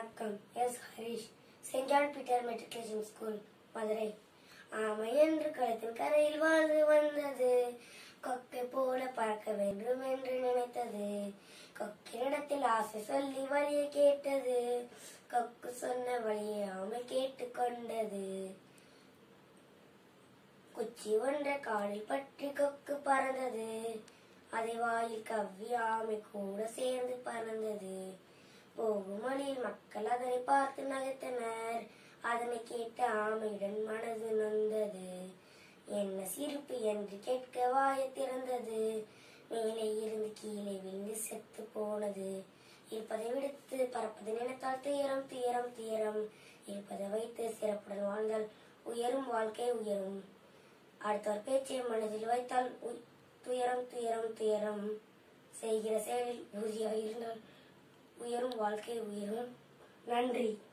வணக்கம் S Harish saint John Peter matriculation school Madurai ஆமை என்று களத்தின் கரையில் வாழ்ந்து வந்தது கொக்கை போல பறக்க வேண்டும் என்று நினைத்தது கொக்கினிடத்தில் ஆசை சொல்லி வழியை கேட்டது கொக்கு சொன்ன வழியை ஆமை கேட்டுக்கொண்டது குச்சி ஒன்றை காலில் பற்றி கொக்கு பறந்தது அதை வாயில் கவ்வி ஆமை கூட சேர்ந்து பறந்தது போகும் வழியில் மக்கள் அதனை பார்த்து நகைத்தனர் அதனை கேட்ட ஆமையுடன் மனது நொந்தது என்ன சிரிப்பு என்று கேட்க வாயை திறந்தது மேலே இருந்து கீழே விழுந்து செத்து போனது இருப்பதை விடுத்து பறப்பதை நினைத்தால் துயரம் துயரம் துயரம் இருப்பதை வைத்து சிறப்புடன் வாழ்ந்தால் உயரும் வாழ்க்கை உயரும் அடுத்தவர் பேச்சை மனதில் வைத்தால் உய்- துயரம் துயரம் துயரம் செய்கிற செயலில் உறுதியாக இருந்தால் உயரும் வாழ்க்கை உயரும் நன்றி